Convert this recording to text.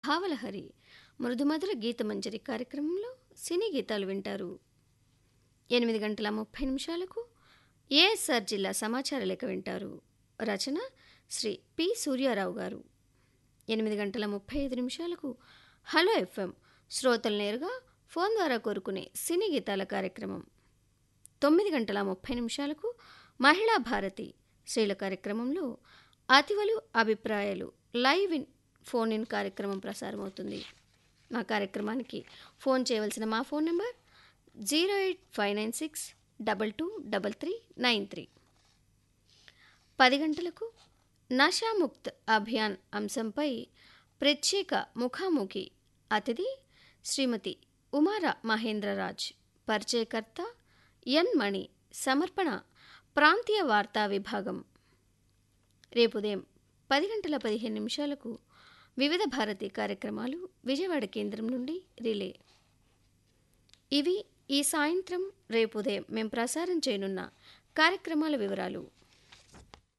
భావలహరి మృదుమధుర గీతమంజరి కార్యక్రమంలో సినీ గీతాలు వింటారు ఎనిమిది గంటల ముప్పై నిమిషాలకు ఏఎస్ఆర్ జిల్లా సమాచార లేఖ వింటారు రచన శ్రీ పి సూర్యారావు గారు ఎనిమిది గంటల ముప్పై ఐదు నిమిషాలకు హలో ఎఫ్ఎం శ్రోతలు నేరుగా ఫోన్ ద్వారా కోరుకునే సినీ గీతాల కార్యక్రమం తొమ్మిది గంటల ముప్పై నిమిషాలకు మహిళా భారతి స్త్రీల కార్యక్రమంలో అతివలు అభిప్రాయాలు లైవ్ ఇన్ ఫోన్ ఇన్ కార్యక్రమం ప్రసారమవుతుంది మా కార్యక్రమానికి ఫోన్ చేయవలసిన మా phone number zero eight five nine six double two double three nine three పది గంటలకు నషాముక్త్ అభియాన్ అంశంపై ప్రత్యేక ముఖాముఖి అతిథి శ్రీమతి ఉమార మహేంద్రరాజ్ పరిచయకర్త ఎన్ మణి సమర్పణ ప్రాంతీయ వార్తా విభాగం రేపు ఉదయం పది గంటల పదిహేను నిమిషాలకు వివిధ భారతి కార్యక్రమాలు విజయవాడ కేంద్రం నుండి రిలే ఇవి ఈ సాయంత్రం రేపు ఉదయం మేం ప్రసారం చేయనున్న కార్యక్రమాల వివరాలు